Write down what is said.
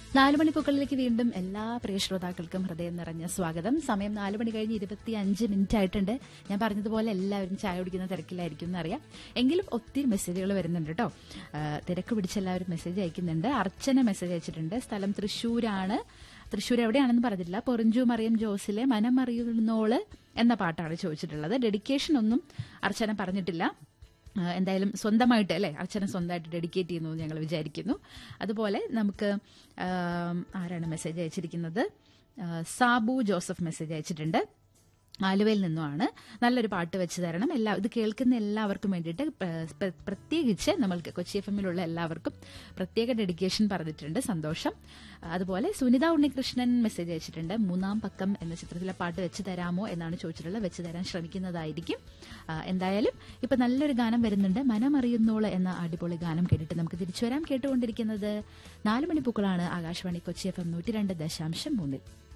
നാലുമണിപ്പൂക്കളിലേക്ക് വീണ്ടും എല്ലാ പ്രിയ ശ്രോതാക്കൾക്കും ഹൃദയം നിറഞ്ഞ സ്വാഗതം സമയം നാല് മണി കഴിഞ്ഞ് ഇരുപത്തി അഞ്ച് മിനിറ്റ് ആയിട്ടുണ്ട് ഞാൻ പറഞ്ഞതുപോലെ എല്ലാവരും ചായ കുടിക്കുന്ന തിരക്കിലായിരിക്കും എന്നറിയാം എങ്കിലും ഒത്തിരി മെസ്സേജുകൾ വരുന്നുണ്ട് കേട്ടോ ആ, തിരക്ക് പിടിച്ച് എല്ലാവരും മെസ്സേജ് അയക്കുന്നുണ്ട് അർച്ചന മെസ്സേജ് അയച്ചിട്ടുണ്ട് സ്ഥലം തൃശ്ശൂരാണ് തൃശ്ശൂർ എവിടെയാണെന്ന് പറഞ്ഞിട്ടില്ല പൊറിഞ്ചു മറിയം ജോസിലെ മനമറിയുന്നോള് എന്ന പാട്ടാണ് ചോദിച്ചിട്ടുള്ളത് ഡെഡിക്കേഷൻ ഒന്നും അർച്ചന പറഞ്ഞിട്ടില്ല ആ, എന്തായാലും സ്വന്തമായിട്ട് അല്ലേ അർച്ചന സ്വന്തമായിട്ട് ഡെഡിക്കേറ്റ് ചെയ്യുന്നു എന്ന് ഞങ്ങൾ വിചാരിക്കുന്നു അതുപോലെ നമുക്ക് ആം, ആരാണ് മെസ്സേജ് അയച്ചിരിക്കുന്നത് ആ, സാബു ജോസഫ് മെസ്സേജ് അയച്ചിട്ടുണ്ട് ആലുവയിൽ നിന്നുമാണ് നല്ലൊരു പാട്ട് വെച്ച് തരണം എല്ലാ ഇത് കേൾക്കുന്ന എല്ലാവർക്കും വേണ്ടിയിട്ട് പ്ര- പ്ര- പ്രത്യേകിച്ച് നമ്മൾക്ക് കൊച്ചി എഫ് എമ്മിലുള്ള എല്ലാവർക്കും പ്രത്യേക ഡെഡിക്കേഷൻ പറഞ്ഞിട്ടുണ്ട് സന്തോഷം അതുപോലെ സുനിത ഉണ്ണികൃഷ്ണൻ മെസ്സേജ് അയച്ചിട്ടുണ്ട് മൂന്നാം പക്കം എന്ന ചിത്രത്തിലെ പാട്ട് വെച്ച് തരാമോ എന്നാണ് ചോദിച്ചിട്ടുള്ളത് വെച്ച് തരാൻ ശ്രമിക്കുന്നതായിരിക്കും ആ, എന്തായാലും ഇപ്പൊ നല്ലൊരു ഗാനം വരുന്നുണ്ട് മനമറിയുന്നോള് എന്ന അടിപൊളി ഗാനം കേട്ടിട്ട് നമുക്ക് തിരിച്ചു വരാം കേട്ടുകൊണ്ടിരിക്കുന്നത് നാല് മണിപ്പൂക്കളാണ് ആകാശവാണി കൊച്ചി എഫ് എം നൂറ്റി രണ്ട് ദശാംശം മൂന്നിൽ